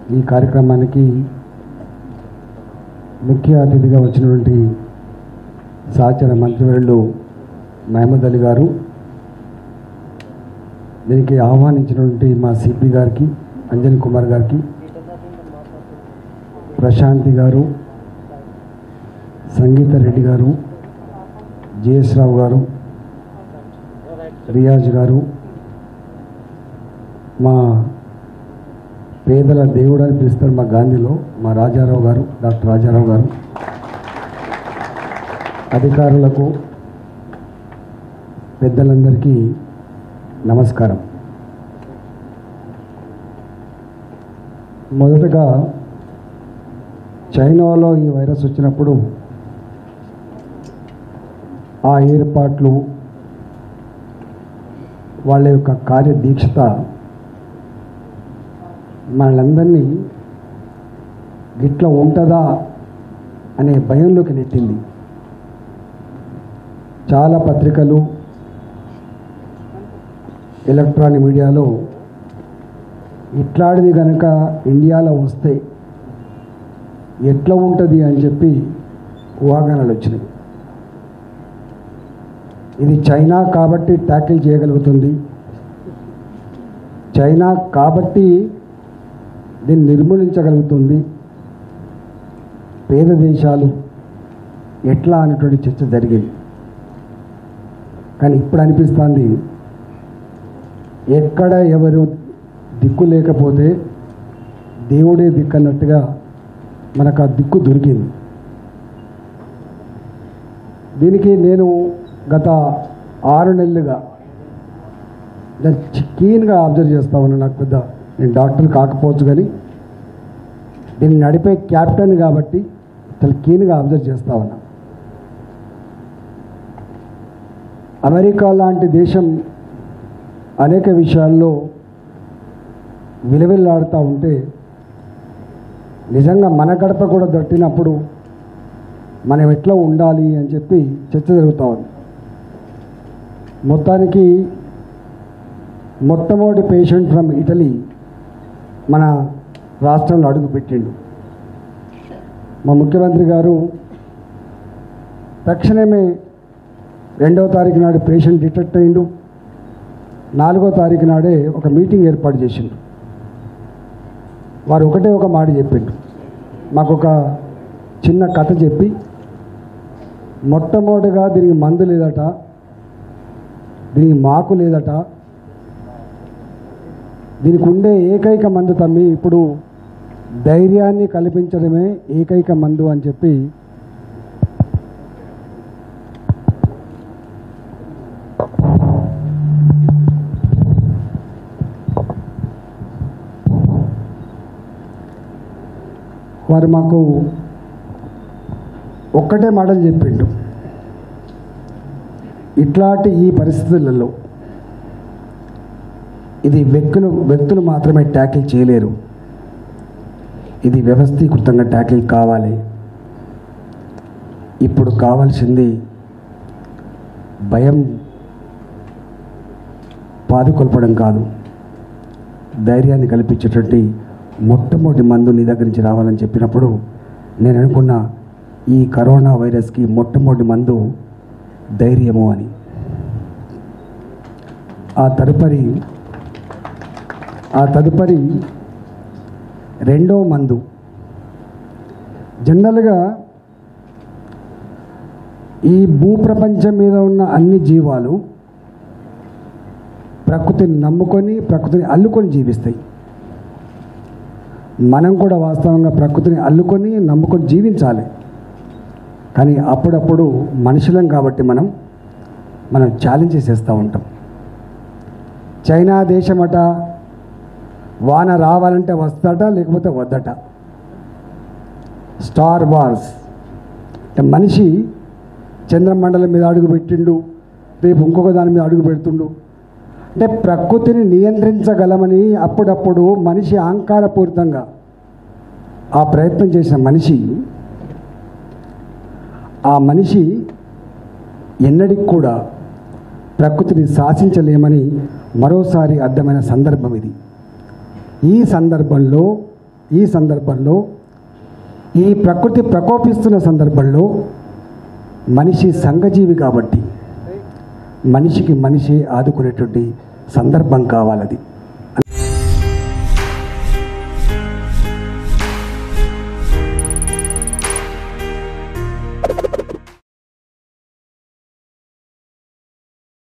ఈ కార్యక్రమానికి ముఖ్య అతిథిగా వచ్చినటువంటి సహచర మంత్రివర్యులు మహమద్ అలీ గారు దీనికి ఆహ్వానించినటువంటి మా సిపి గారికి అంజన్ కుమార్ గారికి ప్రశాంతి గారు సంగీత రెడ్డి గారు జేఎస్ రావు గారు రియాజ్ గారు మా పేదల దేవుడు అని పిలుస్తారు మా గాంధీలో మా రాజారావు గారు డాక్టర్ రాజారావు గారు అధికారులకు పెద్దలందరికీ నమస్కారం మొదటగా చైనాలో ఈ వైరస్ వచ్చినప్పుడు ఆ ఏర్పాట్లు వాళ్ళ యొక్క కార్యదీక్షత మనలందరినీ గిట్ల ఉంటుందా అనే భయంలోకి నెట్టింది చాలా పత్రికలు ఎలక్ట్రానిక్ మీడియాలో ఇట్లాంటిది కనుక ఇండియాలో వస్తే ఎట్లా ఉంటుంది అని చెప్పి ఊహాగానాలు వచ్చినాయి ఇది చైనా కాబట్టి ట్యాకిల్ చేయగలుగుతుంది చైనా కాబట్టి దీన్ని నిర్మూలించగలుగుతుంది పేద దేశాలు ఎట్లా అనేటువంటి చర్చ జరిగింది కానీ ఇప్పుడు అనిపిస్తుంది ఎక్కడ ఎవరు దిక్కు లేకపోతే దేవుడే దిక్కు అన్నట్టుగా మనకు ఆ దిక్కు దొరికింది దీనికి నేను గత ఆరు నెలలుగా దాన్ని కీన్గా అబ్జర్వ్ చేస్తా ఉన్నాను నాకు పెద్ద నేను డాక్టర్ కాకపోవచ్చు కానీ దీన్ని నడిపే క్యాప్టెన్ కాబట్టి చాలా కీన్గా అబ్జర్వ్ చేస్తా ఉన్నా అమెరికా లాంటి దేశం అనేక విషయాల్లో విలువెల్లాడుతూ ఉంటే నిజంగా మన గడప కూడా దట్టినప్పుడు మనం ఎట్లా ఉండాలి అని చెప్పి చర్చ జరుగుతూ ఉంది మొత్తానికి మొట్టమొదటి పేషెంట్ ఫ్రమ్ ఇటలీ మన రాష్ట్రంలో అడుగుపెట్టిండు మా ముఖ్యమంత్రి గారు తక్షణమే రెండవ తారీఖు నాడు పేషెంట్ డిటెక్ట్ అయిండు నాలుగో తారీఖు నాడే ఒక మీటింగ్ ఏర్పాటు చేసిండు వారు ఒకటే ఒక మాట చెప్పిండు మాకు ఒక చిన్న కథ చెప్పి మొట్టమొదటిగా దీనికి మందు లేదట దీనికి మాకు లేదట దీనికి ఉండే ఏకైక మందు తమ్మి ఇప్పుడు ధైర్యాన్ని కల్పించడమే ఏకైక మందు అని చెప్పి వారు మాకు ఒక్కటే మాటలు చెప్పిండు ఇట్లాంటి ఈ పరిస్థితులలో ఇది వ్యక్తులు వ్యక్తులు మాత్రమే ట్యాకిల్ చేయలేరు ఇది వ్యవస్థీకృతంగా ట్యాకిల్ కావాలి ఇప్పుడు కావాల్సింది భయం పాదుకొల్పడం కాదు ధైర్యాన్ని కల్పించేటువంటి మొట్టమొదటి మందు నీ దగ్గర నుంచి రావాలని చెప్పినప్పుడు నేను అనుకున్న ఈ కరోనా వైరస్కి మొట్టమొదటి మందు ధైర్యము అని ఆ తదుపరి ఆ తదుపరి రెండో మందు జనరల్గా ఈ భూప్రపంచం మీద ఉన్న అన్ని జీవాలు ప్రకృతిని నమ్ముకొని ప్రకృతిని అల్లుకొని జీవిస్తాయి మనం కూడా వాస్తవంగా ప్రకృతిని అల్లుకొని నమ్ముకొని జీవించాలి కానీ అప్పుడప్పుడు మనుషులం కాబట్టి మనం మనం ఛాలెంజ్ చేసేస్తూ ఉంటాం చైనా దేశమట వాన రావాలంటే వస్తట లేకపోతే వద్దట స్టార్ వార్స్ అంటే మనిషి చంద్రమండలం మీద అడుగు పెట్టిండు రేపు ఇంకొక దాని మీద అడుగు పెడుతుండు అంటే ప్రకృతిని నియంత్రించగలమని అప్పుడప్పుడు మనిషి అహంకారపూరితంగా ఆ ప్రయత్నం చేసిన మనిషి ఆ మనిషి ఎన్నటికి కూడా ప్రకృతిని శాసించలేమని మరోసారి అర్థమైన సందర్భం ఇది ఈ సందర్భంలో ఈ సందర్భంలో ఈ ప్రకృతి ప్రకోపిస్తున్న సందర్భంలో మనిషి సంఘజీవి కాబట్టి మనిషికి మనిషి ఆదుకునేటువంటి సందర్భం కావాలది